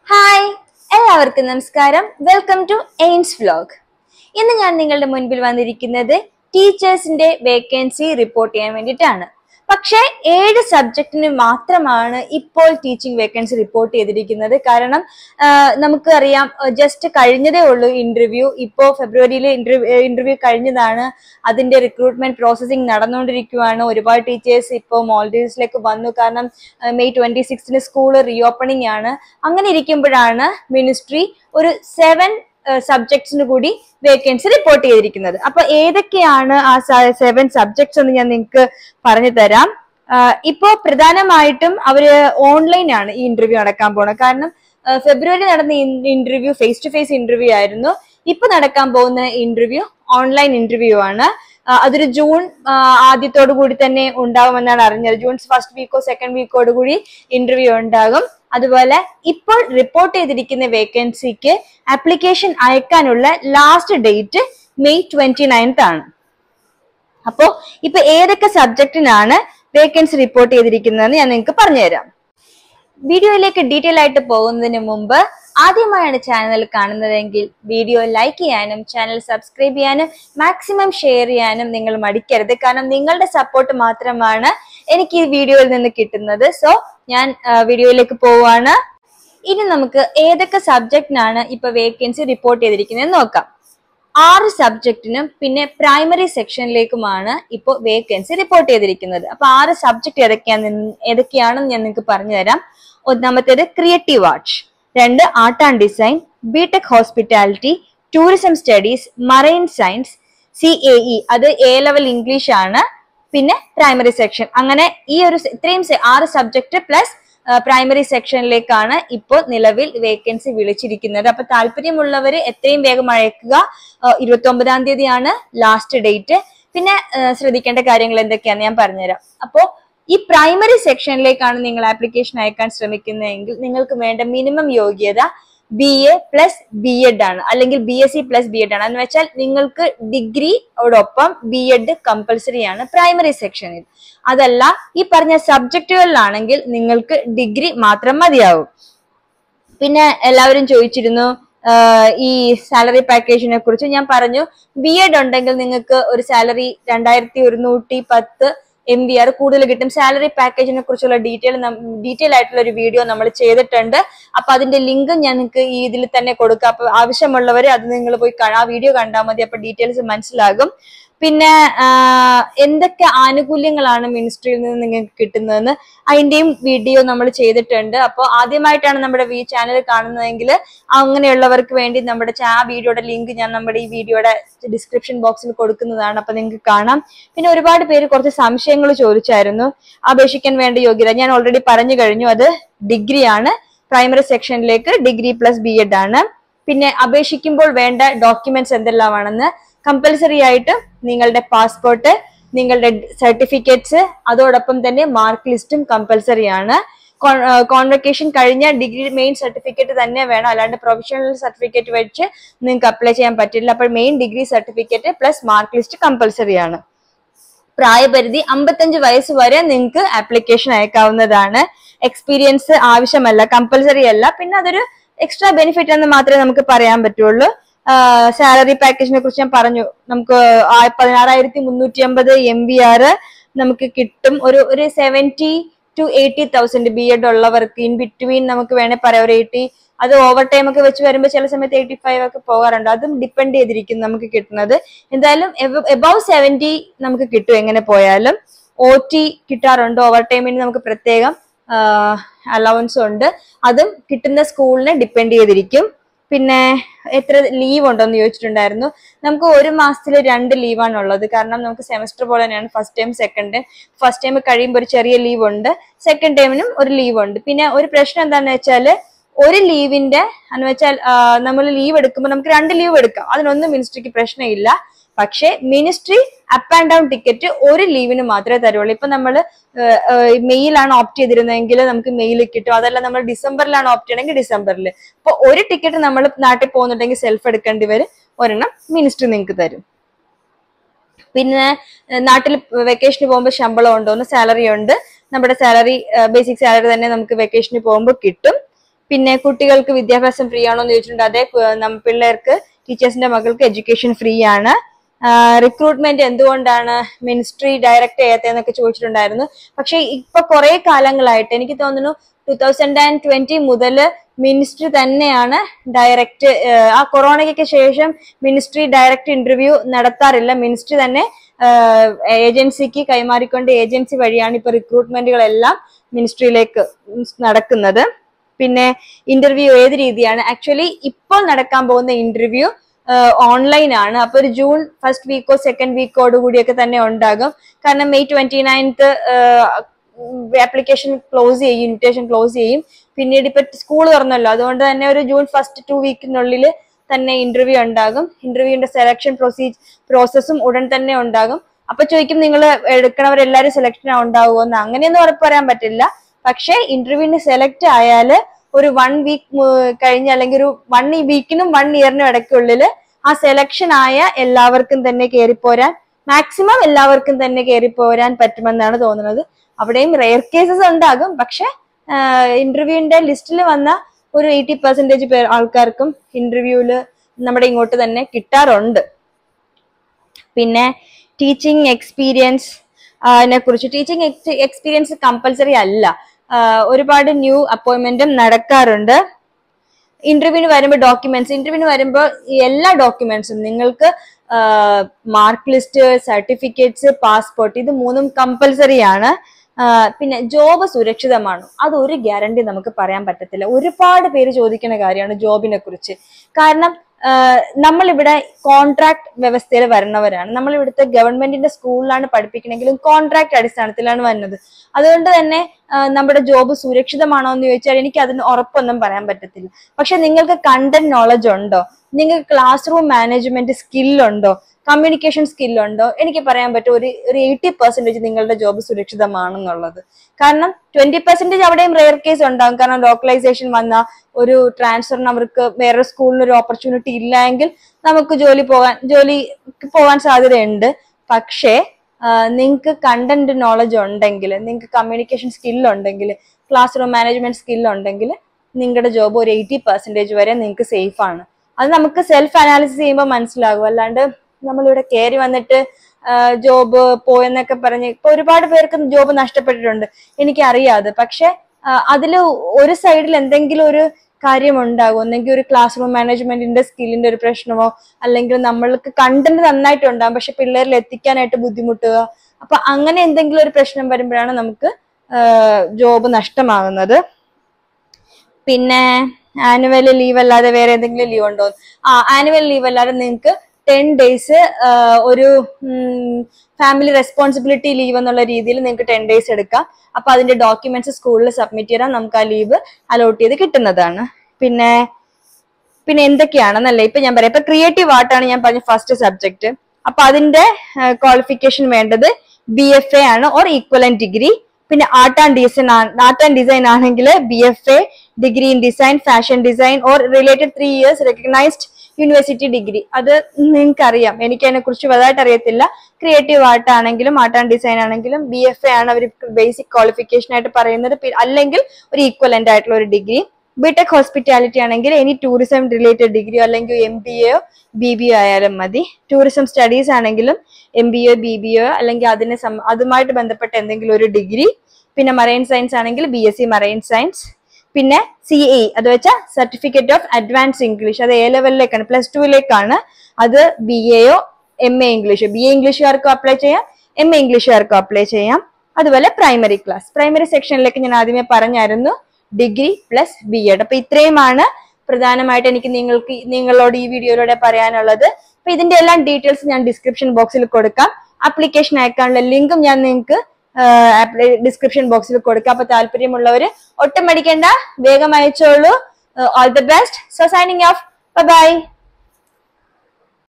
hi എല്ലാവർക്കും നമസ്കാരം welcome to എയിൻസ് vlog ഇന്ന് ഞാൻ നിങ്ങളുടെ മുൻപിൽ വന്നിരിക്കുന്നത് ടീച്ചേഴ്സിന്റെ വേക്കൻസി റിപ്പോർട്ട് ചെയ്യാൻ വേണ്ടിയിട്ടാണ് പക്ഷേ ഏഴ് സബ്ജക്റ്റിന് മാത്രമാണ് ഇപ്പോൾ ടീച്ചിങ് വേക്കൻസി റിപ്പോർട്ട് ചെയ്തിരിക്കുന്നത് കാരണം ആ, നമുക്ക് അറിയാം ജസ്റ്റ് കഴിഞ്ഞതേ ഉള്ളൂ ഇന്റർവ്യൂ ഇപ്പോൾ ഫെബ്രുവരിയിൽ ഇന്റർവ്യൂ ഇന്റർവ്യൂ കഴിഞ്ഞതാണ് അതിന്റെ റിക്രൂട്ട്മെന്റ് പ്രോസസ്സിംഗ് നടന്നുകൊണ്ടിരിക്കുകയാണ് ഒരുപാട് ടീച്ചേഴ്സ് ഇപ്പോൾ മോൾഡീവ്സിലേക്ക് വന്നു കാരണം ആ, മെയ് ട്വന്റി സിക്സ്റ്റിന് സ്കൂൾ റീഓപ്പണിംഗ് ആണ് അങ്ങനെ ഇരിക്കുമ്പോഴാണ് മിനിസ്ട്രി ഒരു സെവൻ സബ്ജക്ട്സിന് കൂടി വേക്കൻസി റിപ്പോർട്ട് ചെയ്തിരിക്കുന്നത് അപ്പൊ ഏതൊക്കെയാണ് ആ സെവൻ സബ്ജക്ട്സ് എന്ന് ഞാൻ നിങ്ങൾക്ക് പറഞ്ഞു തരാം ആ, ഇപ്പോ പ്രധാനമായിട്ടും അവര് ഓൺലൈൻ ആണ് ഈ ഇന്റർവ്യൂ നടക്കാൻ പോണത് കാരണം ആ, ഫെബ്രുവരി നടന്ന interview face to face interview ആയിരുന്നു ഇപ്പൊ നടക്കാൻ പോകുന്ന ഇന്റർവ്യൂ ഓൺലൈൻ ഇന്റർവ്യൂ ആണ് ആ, അതൊരു ജൂൺ ആ, ആദ്യത്തോടു കൂടി തന്നെ ഉണ്ടാകുമെന്നാണ് അറിഞ്ഞത് ജൂൺ ഫസ്റ്റ് വീക്കോ സെക്കൻഡ് വീക്കോട് കൂടി ഇന്റർവ്യൂ ഉണ്ടാകും അതുപോലെ ഇപ്പോൾ റിപ്പോർട്ട് ചെയ്തിരിക്കുന്ന വേക്കൻസിക്ക് ആപ്ലിക്കേഷൻ അയക്കാനുള്ള last date May twenty ninth ആണ് അപ്പോ ഇപ്പൊ ഏതൊക്കെ സബ്ജക്റ്റിനാണ് വേക്കൻസി റിപ്പോർട്ട് ചെയ്തിരിക്കുന്നതെന്ന് ഞാൻ നിങ്ങൾക്ക് പറഞ്ഞുതരാം വീഡിയോയിലേക്ക് ഡീറ്റെയിൽ ആയിട്ട് പോകുന്നതിന് മുമ്പ് ആദ്യമായാണ് ചാനൽ കാണുന്നതെങ്കിൽ വീഡിയോ ലൈക്ക് ചെയ്യാനും ചാനൽ സബ്സ്ക്രൈബ് ചെയ്യാനും മാക്സിമം ഷെയർ ചെയ്യാനും നിങ്ങൾ മടിക്കരുത് കാരണം നിങ്ങളുടെ സപ്പോർട്ട് മാത്രമാണ് എനിക്ക് ഈ വീഡിയോയിൽ നിന്ന് കിട്ടുന്നത് സോ ഞാൻ ആ, വീഡിയോയിലേക്ക് പോവാണ് ഇനി നമുക്ക് ഏതൊക്കെ സബ്ജക്റ്റിനാണ് ഇപ്പൊ വേക്കൻസി റിപ്പോർട്ട് ചെയ്തിരിക്കുന്നത് നോക്കാം ആറ് സബ്ജക്റ്റിനും പിന്നെ പ്രൈമറി സെക്ഷനിലേക്കുമാണ് ഇപ്പോൾ വേക്കൻസി റിപ്പോർട്ട് ചെയ്തിരിക്കുന്നത് അപ്പൊ ആറ് സബ്ജക്ട് ഏതൊക്കെയാണ് ഏതൊക്കെയാണെന്ന് ഞാൻ നിങ്ങൾക്ക് പറഞ്ഞു തരാം ഒന്നാമത്തേത് ക്രിയേറ്റീവ് ആർട്സ് രണ്ട് art and design B Tech hospitality tourism studies marine science C A E അത് എ ലെവൽ ഇംഗ്ലീഷ് ആണ് പിന്നെ പ്രൈമറി സെക്ഷൻ അങ്ങനെ ഈ ഒരു സെ- ഇത്രയും സെ- ആറ് സബ്ജക്ട് പ്ലസ് പ്രൈമറി സെക്ഷനിലേക്കാണ് ഇപ്പോൾ നിലവിൽ വേക്കൻസി വിളിച്ചിരിക്കുന്നത് അപ്പൊ താല്പര്യമുള്ളവർ എത്രയും വേഗം അയക്കുക ഇരുപത്തി ഒമ്പതാം തീയതിയാണ് ലാസ്റ്റ് ഡേറ്റ് പിന്നെ ആ, ശ്രദ്ധിക്കേണ്ട കാര്യങ്ങൾ എന്തൊക്കെയാന്ന് ഞാൻ പറഞ്ഞുതരാം അപ്പോ ഈ പ്രൈമറി സെക്ഷനിലേക്കാണ് നിങ്ങൾ ആപ്ലിക്കേഷൻ അയക്കാൻ ശ്രമിക്കുന്നതെങ്കിൽ നിങ്ങൾക്ക് വേണ്ട മിനിമം യോഗ്യത B A plus B Ed ആണ് അല്ലെങ്കിൽ B S C plus B Ed ആണ് എന്ന് വെച്ചാൽ നിങ്ങൾക്ക് ഡിഗ്രിയോടൊപ്പം ബി എഡ് കമ്പൽസറി ആണ് പ്രൈമറി സെക്ഷനിൽ അതല്ല ഈ പറഞ്ഞ സബ്ജക്റ്റുകളിലാണെങ്കിൽ നിങ്ങൾക്ക് ഡിഗ്രി മാത്രം മതിയാവും പിന്നെ എല്ലാവരും ചോദിച്ചിരുന്നു ആഹ് ഈ സാലറി പാക്കേജിനെ കുറിച്ച് ഞാൻ പറഞ്ഞു ബി എഡ് ഉണ്ടെങ്കിൽ നിങ്ങൾക്ക് ഒരു സാലറി രണ്ടായിരത്തി ഒരുന്നൂറ്റി പത്ത് എം വി ആർ കൂടുതൽ കിട്ടും സാലറി പാക്കേജിനെ കുറിച്ചുള്ള ഡീറ്റെയിൽ ഡീറ്റെയിൽ ആയിട്ടുള്ള ഒരു വീഡിയോ നമ്മൾ ചെയ്തിട്ടുണ്ട് അപ്പൊ അതിന്റെ ലിങ്ക് ഞാൻ നിങ്ങൾക്ക് ഈ ഇതിൽ തന്നെ കൊടുക്കാം അപ്പൊ ആവശ്യമുള്ളവർ അത് നിങ്ങൾ പോയി കാണാം ആ വീഡിയോ കണ്ടാൽ മതി അപ്പൊ ഡീറ്റെയിൽസ് മനസ്സിലാകും പിന്നെ ആഹ് എന്തൊക്കെ ആനുകൂല്യങ്ങളാണ് മിനിസ്ട്രിയിൽ നിന്ന് നിങ്ങൾക്ക് കിട്ടുന്നതെന്ന് അതിന്റെയും വീഡിയോ നമ്മൾ ചെയ്തിട്ടുണ്ട് അപ്പോൾ ആദ്യമായിട്ടാണ് നമ്മുടെ ഈ ചാനൽ കാണുന്നതെങ്കിൽ അങ്ങനെയുള്ളവർക്ക് വേണ്ടി നമ്മുടെ ചാ- ആ വീഡിയോയുടെ ലിങ്ക് ഞാൻ നമ്മുടെ ഈ വീഡിയോയുടെ ഡിസ്ക്രിപ്ഷൻ ബോക്സിൽ കൊടുക്കുന്നതാണ് അപ്പൊ നിങ്ങൾക്ക് കാണാം പിന്നെ ഒരുപാട് പേര് കുറച്ച് സംശയങ്ങൾ ചോദിച്ചായിരുന്നു അപേക്ഷിക്കാൻ വേണ്ട യോഗ്യത ഞാൻ ഓൾറെഡി പറഞ്ഞു കഴിഞ്ഞു അത് ഡിഗ്രിയാണ് പ്രൈമറി സെക്ഷനിലേക്ക് ഡിഗ്രി പ്ലസ് ബി എഡ് ആണ് പിന്നെ അപേക്ഷിക്കുമ്പോൾ വേണ്ട ഡോക്യുമെന്റ്സ് എന്തെല്ലാമാണെന്ന് കമ്പൽസറി ആയിട്ട് നിങ്ങളുടെ പാസ്പോർട്ട് നിങ്ങളുടെ സർട്ടിഫിക്കറ്റ്സ് അതോടൊപ്പം തന്നെ മാർക്ക് ലിസ്റ്റും കമ്പൽസറി ആണ് കോൺവെക്കേഷൻ കഴിഞ്ഞ ഡിഗ്രി മെയിൻ സർട്ടിഫിക്കറ്റ് തന്നെ വേണം അല്ലാണ്ട് പ്രൊഫഷണൽ സർട്ടിഫിക്കറ്റ് വെച്ച് നിങ്ങൾക്ക് അപ്ലൈ ചെയ്യാൻ പറ്റില്ല അപ്പോൾ main degree certificate plus mark list compulsory ആണ് പ്രായപരിധി അമ്പത്തഞ്ച് വയസ്സ് വരെ നിങ്ങൾക്ക് ആപ്ലിക്കേഷൻ അയക്കാവുന്നതാണ് എക്സ്പീരിയൻസ് ആവശ്യമല്ല കമ്പൽസറി അല്ല പിന്നെ അതൊരു എക്സ്ട്രാ ബെനിഫിറ്റ് എന്ന് മാത്രമേ നമുക്ക് പറയാൻ പറ്റുള്ളൂ സാലറി പാക്കേജിനെ കുറിച്ച് ഞാൻ പറഞ്ഞു നമുക്ക് ആ- പതിനാറായിരത്തി മുന്നൂറ്റി അമ്പത് എം ബി ആർ നമുക്ക് കിട്ടും ഒരു ഒരു seventy two eighty thousand B Ed ഉള്ളവർക്ക് ഇൻ ബിറ്റ്വീൻ നമുക്ക് വേണേൽ പറയാം ഒരു എയ്റ്റി അത് ഓവർ ടൈം ഒക്കെ വെച്ച് വരുമ്പോൾ ചില സമയത്ത് എയ്റ്റി ഫൈവ് ഒക്കെ പോകാറുണ്ട് അതും ഡിപ്പെൻഡ് ചെയ്തിരിക്കും നമുക്ക് കിട്ടുന്നത് എന്തായാലും എബവ് സെവൻറ്റി നമുക്ക് കിട്ടും എങ്ങനെ പോയാലും ഒ ടി കിട്ടാറുണ്ട് ഓവർ ടൈമിന് നമുക്ക് പ്രത്യേകം അലവൻസ് ഉണ്ട് അതും കിട്ടുന്ന സ്കൂളിനെ ഡിപ്പെൻഡ് ചെയ്തിരിക്കും പിന്നെ എത്ര ലീവ് ഉണ്ടോന്ന് ചോദിച്ചിട്ടുണ്ടായിരുന്നു നമുക്ക് ഒരു മാസത്തിൽ രണ്ട് ലീവാണ് ഉള്ളത് കാരണം നമുക്ക് സെമസ്റ്റർ പോലെ തന്നെയാണ് first time second time first time കഴിയുമ്പോൾ ഒരു ചെറിയ ലീവ് ഉണ്ട് സെക്കൻഡ് ടൈമിനും ഒരു ലീവ് ഉണ്ട് പിന്നെ ഒരു പ്രശ്നം എന്താണെന്ന് വെച്ചാല് ഒരു ലീവിന്റെ എന്ന് വെച്ചാൽ നമ്മൾ ലീവ് എടുക്കുമ്പോൾ നമുക്ക് രണ്ട് ലീവ് എടുക്കാം അതിനൊന്നും മിനിസ്ട്രിക്ക് പ്രശ്നമില്ല പക്ഷേ ministry up and down ticket ഒരു ലീവിന് മാത്രമേ തരുള്ളൂ ഇപ്പൊ നമ്മൾ മെയിലാണ് ഓപ്റ്റ് ചെയ്തിരുന്നതെങ്കിൽ നമുക്ക് മെയിൽ കിട്ടും അതല്ല നമ്മൾ ഡിസംബറിലാണ് ഓപ്റ്റ് ചെയ്യണമെങ്കിൽ ഡിസംബറിൽ അപ്പൊ ഒരു ടിക്കറ്റ് നമ്മൾ നാട്ടിൽ പോകുന്നുണ്ടെങ്കിൽ സെൽഫ് എടുക്കേണ്ടി വരും ഒരെണ്ണം മിനിസ്ട്രി നിങ്ങൾക്ക് തരും പിന്നെ നാട്ടിൽ വെക്കേഷന് പോകുമ്പോൾ ശമ്പളം ഉണ്ടോന്ന് സാലറി ഉണ്ട് നമ്മുടെ സാലറി ബേസിക് സാലറി തന്നെ നമുക്ക് വെക്കേഷന് പോകുമ്പോൾ കിട്ടും പിന്നെ കുട്ടികൾക്ക് വിദ്യാഭ്യാസം ഫ്രീ ആണോ എന്ന് ചോദിച്ചിട്ടുണ്ട് അതെ കു- നം- പിള്ളേർക്ക് ടീച്ചേഴ്സിന്റെ മക്കൾക്ക് എഡ്യൂക്കേഷൻ ഫ്രീ ആണ് റിക്രൂട്ട്മെന്റ് എന്തുകൊണ്ടാണ് മിനിസ്ട്രി ഡയറക്റ്റ് ചെയ്യാത്തതെന്നൊക്കെ ചോദിച്ചിട്ടുണ്ടായിരുന്നു പക്ഷെ ഇപ്പൊ കുറെ കാലങ്ങളായിട്ട് എനിക്ക് തോന്നുന്നു ടൂ തൗസൻഡ് ആൻഡ് ട്വന്റി മുതൽ മിനിസ്ട്രി തന്നെയാണ് ഡയറക്റ്റ് ആ കൊറോണയ്ക്ക് ശേഷം മിനിസ്ട്രി ഡയറക്റ്റ് ഇന്റർവ്യൂ നടത്താറില്ല മിനിസ്ട്രി തന്നെ ഏജൻസിക്ക് കൈമാറിക്കൊണ്ട് ഏജൻസി വഴിയാണ് ഇപ്പൊ റിക്രൂട്ട്മെന്റുകളെല്ലാം മിനിസ്ട്രിയിലേക്ക് നടക്കുന്നത് പിന്നെ ഇന്റർവ്യൂ ഏത് രീതിയാണ് ആക്ച്വലി ഇപ്പോൾ നടക്കാൻ പോകുന്ന ഇന്റർവ്യൂ ഓൺലൈൻ ആണ് അപ്പൊ ഒരു ജൂൺ ഫസ്റ്റ് വീക്കോ സെക്കൻഡ് വീക്കോട് കൂടിയൊക്കെ തന്നെ ഉണ്ടാകും കാരണം May twenty ninth application close ചെയ്യും ഇൻവിറ്റേഷൻ ക്ലോസ് ചെയ്യും പിന്നീട് ഇപ്പൊ സ്കൂൾ തുറന്നല്ലോ അതുകൊണ്ട് തന്നെ ഒരു ജൂൺ ഫസ്റ്റ് ടു വീക്കിനുള്ളിൽ തന്നെ ഇന്റർവ്യൂ ഉണ്ടാകും ഇന്റർവ്യൂവിന്റെ സെലക്ഷൻ പ്രൊസീജ് പ്രോസസ്സും ഉടൻ തന്നെ ഉണ്ടാകും അപ്പൊ ചോദിക്കും നിങ്ങൾ എടുക്കണവരെല്ലാരും സെലക്ഷൻ ഉണ്ടാവുമോ എന്ന് അങ്ങനെയൊന്നും ഉറപ്പ് പറയാൻ പറ്റില്ല പക്ഷേ ഇന്റർവ്യൂവിന് സെലക്ട് ആയാല് ഒരു വൺ വീക്ക് കഴിഞ്ഞ് അല്ലെങ്കിൽ ഒരു വൺ വീക്കിനും വൺ ഇയറിനും ഇടയ്ക്കുള്ളിൽ ആ സെലക്ഷൻ ആയ എല്ലാവർക്കും തന്നെ കയറിപ്പോരാൻ മാക്സിമം എല്ലാവർക്കും തന്നെ കയറിപ്പോരാൻ പറ്റുമെന്നാണ് തോന്നുന്നത് അവിടെയും റെയർ കേസസ് ഉണ്ടാകും പക്ഷെ ഇന്റർവ്യൂവിന്റെ ലിസ്റ്റിൽ വന്ന ഒരു എയ്റ്റി പെർസെന്റേജ് പേർ ആൾക്കാർക്കും ഇന്റർവ്യൂവില് നമ്മുടെ ഇങ്ങോട്ട് തന്നെ കിട്ടാറുണ്ട് പിന്നെ ടീച്ചിങ് എക്സ്പീരിയൻസ് നെ കുറിച്ച് ടീച്ചിങ് എക്സ്പീരിയൻസ് കമ്പൽസറി അല്ല ആ, ഒരുപാട് ന്യൂ അപ്പോയിന്റ്മെന്റും നടക്കാറുണ്ട് ഇന്റർവ്യൂവിന് വരുമ്പോൾ ഡോക്യുമെന്റ്സ് ഇന്റർവ്യൂവിന് വരുമ്പോൾ ഈ എല്ലാ ഡോക്യുമെന്റ്സും നിങ്ങൾക്ക് മാർക്ക് ലിസ്റ്റ് സർട്ടിഫിക്കറ്റ്സ് പാസ്പോർട്ട് ഇത് മൂന്നും കമ്പൽസറി ആണ് ആ, പിന്നെ ജോബ് സുരക്ഷിതമാണോ അത് ഒരു ഗ്യാരണ്ടി നമുക്ക് പറയാൻ പറ്റത്തില്ല ഒരുപാട് പേര് ചോദിക്കുന്ന കാര്യമാണ് ജോബിനെ കുറിച്ച് കാരണം ആഹ് നമ്മളിവിടെ കോൺട്രാക്ട് വ്യവസ്ഥയിൽ വരുന്നവരാണ് നമ്മൾ ഇവിടുത്തെ ഗവൺമെന്റിന്റെ സ്കൂളിലാണ് പഠിപ്പിക്കണമെങ്കിലും കോൺട്രാക്ട് അടിസ്ഥാനത്തിലാണ് വരുന്നത് അതുകൊണ്ട് തന്നെ ആഹ് നമ്മുടെ ജോബ് സുരക്ഷിതമാണോ എന്ന് ചോദിച്ചാൽ എനിക്ക് അതിന് ഉറപ്പൊന്നും പറയാൻ പറ്റത്തില്ല പക്ഷെ നിങ്ങൾക്ക് കണ്ടന്റ് നോളജ് ഉണ്ടോ നിങ്ങൾക്ക് ക്ലാസ് റൂം മാനേജ്മെന്റ് സ്കില്ലുണ്ടോ കമ്മ്യൂണിക്കേഷൻ സ്കില്ലുണ്ടോ എനിക്ക് പറയാൻ പറ്റും ഒരു ഒരു എയ്റ്റി പെർസെന്റേജ് നിങ്ങളുടെ ജോബ് സുരക്ഷിതമാണെന്നുള്ളത് കാരണം ട്വന്റി പെർസെന്റേജ് അവിടെയും റെയർ കേസ് ഉണ്ടാകും കാരണം ലോക്കലൈസേഷൻ വന്ന ഒരു ട്രാൻസ്ഫറിന് അവർക്ക് വേറെ സ്കൂളിന് ഒരു ഓപ്പർച്യൂണിറ്റി ഇല്ല എങ്കിൽ നമുക്ക് ജോലി പോകാൻ ജോലി പോകാൻ സാധ്യതയുണ്ട് പക്ഷേ നിങ്ങൾക്ക് കണ്ടന്റ് നോളജ് ഉണ്ടെങ്കിൽ നിങ്ങൾക്ക് കമ്മ്യൂണിക്കേഷൻ സ്കിൽ ഉണ്ടെങ്കിൽ ക്ലാസ് റൂം മാനേജ്മെന്റ് സ്കിൽ ഉണ്ടെങ്കിൽ നിങ്ങളുടെ ജോബ് ഒരു എയ്റ്റി പെർസെന്റേജ് വരെ നിങ്ങൾക്ക് സേഫ് ആണ് അത് നമുക്ക് സെൽഫ് അനാലിസിസ് ചെയ്യുമ്പോൾ മനസ്സിലാകും അല്ലാണ്ട് നമ്മളിവിടെ കയറി വന്നിട്ട് ജോബ് പോയെന്നൊക്കെ പറഞ്ഞ് ഇപ്പൊ ഒരുപാട് പേർക്ക് ജോബ് നഷ്ടപ്പെട്ടിട്ടുണ്ട് എനിക്ക് അറിയാതെ പക്ഷെ അതിൽ ഒരു സൈഡിൽ എന്തെങ്കിലും ഒരു കാര്യം ഉണ്ടാകും ഒന്നെങ്കിൽ ഒരു ക്ലാസ് റൂം മാനേജ്മെന്റിന്റെ സ്കില്ലിന്റെ ഒരു പ്രശ്നമോ അല്ലെങ്കിൽ നമ്മൾക്ക് കണ്ടന്റ് നന്നായിട്ട് ഉണ്ടാകും പക്ഷെ പിള്ളേരിൽ എത്തിക്കാനായിട്ട് ബുദ്ധിമുട്ടുക അപ്പൊ അങ്ങനെ എന്തെങ്കിലും ഒരു പ്രശ്നം വരുമ്പോഴാണ് നമുക്ക് ജോബ് നഷ്ടമാകുന്നത് പിന്നെ ആനുവൽ ലീവ് അല്ലാതെ വേറെ എന്തെങ്കിലും ലീവ് ഉണ്ടോ ആ ആനുവൽ ലീവ് അല്ലാതെ നിങ്ങൾക്ക് ടെൻ ഡേയ്സ് ഒരു ഫാമിലി റെസ്പോൺസിബിലിറ്റി ലീവ് എന്നുള്ള രീതിയിൽ നിങ്ങൾക്ക് ടെൻ ഡേയ്സ് എടുക്കാം അപ്പൊ അതിന്റെ ഡോക്യുമെന്റ്സ് സ്കൂളിൽ സബ്മിറ്റ് ചെയ്താൽ നമുക്ക് ആ ലീവ് അലോട്ട് ചെയ്ത് കിട്ടുന്നതാണ് പിന്നെ പിന്നെ എന്തൊക്കെയാണെന്നല്ലേ ഇപ്പൊ ഞാൻ പറയാം ഇപ്പൊ ക്രിയേറ്റീവ് ആർട്ടാണ് ഞാൻ പറഞ്ഞ ഫസ്റ്റ് സബ്ജക്ട് അപ്പൊ അതിന്റെ ക്വാളിഫിക്കേഷൻ വേണ്ടത് ബി എഫ് എ ആണ് ഓർ ഈക്വലൻ ഡിഗ്രി പിന്നെ art and design art and design ആണെങ്കിൽ B F A degree in design fashion design or related three years recognised university degree അത് നിങ്ങൾക്ക് അറിയാം എനിക്ക് അതിനെ കുറിച്ച് വലുതായിട്ട് അറിയത്തില്ല ക്രിയേറ്റീവ് ആർട്ട് ആണെങ്കിലും ആർട്ട് ആൻഡ് ഡിസൈൻ ആണെങ്കിലും ബി എഫ് എ ആണ് അവർ ബേസിക് ക്വാളിഫിക്കേഷൻ ആയിട്ട് പറയുന്നത് പി- അല്ലെങ്കിൽ ഒരു ഈക്വലന്റ് ആയിട്ടുള്ള ഒരു ഡിഗ്രി ബിടെക് ഹോസ്പിറ്റാലിറ്റി ആണെങ്കിൽ ഇനി ടൂറിസം റിലേറ്റഡ് ഡിഗ്രിയോ അല്ലെങ്കിൽ എം ബി എയോ ബി ബി ഒ ആയാലും മതി ടൂറിസം സ്റ്റഡീസ് ആണെങ്കിലും M B O B B O അല്ലെങ്കിൽ അതിന് സം- അതുമായിട്ട് ബന്ധപ്പെട്ട എന്തെങ്കിലും ഒരു ഡിഗ്രി പിന്നെ മറൈൻ സയൻസ് ആണെങ്കിൽ B S C marine science പിന്നെ സി എ അത് വെച്ചാൽ സർട്ടിഫിക്കറ്റ് ഓഫ് അഡ്വാൻസ് ഇംഗ്ലീഷ് അത് എ ലെവലിലേക്കാണ് പ്ലസ് ടുവിലേക്കാണ് അത് ബി എയോ M A English B A ഇംഗ്ലീഷുകാർക്കും അപ്ലൈ ചെയ്യാം എം എ ഇംഗ്ലീഷുകാർക്കും അപ്ലൈ ചെയ്യാം അതുപോലെ പ്രൈമറി ക്ലാസ് പ്രൈമറി സെക്ഷനിലേക്ക് ഞാൻ ആദ്യമേ പറഞ്ഞായിരുന്നു ഡിഗ്രി പ്ലസ് ബി എഡ് അപ്പൊ ഇത്രയുമാണ് പ്രധാനമായിട്ട് എനിക്ക് നിങ്ങൾക്ക് നിങ്ങളോട് ഈ വീഡിയോയിലൂടെ പറയാനുള്ളത് അപ്പൊ ഇതിന്റെ എല്ലാം ഡീറ്റെയിൽസ് ഞാൻ ഡിസ്ക്രിപ്ഷൻ ബോക്സിൽ കൊടുക്കാം ആപ്ലിക്കേഷൻ അയക്കാനുള്ള ലിങ്കും ഞാൻ നിങ്ങൾക്ക് ഡിസ്ക്രിപ്ഷൻ ബോക്സിൽ കൊടുക്കാം അപ്പൊ താല്പര്യമുള്ളവര് ഒട്ടും മടിക്കേണ്ട വേഗം അയച്ചോളൂ all the best so signing off by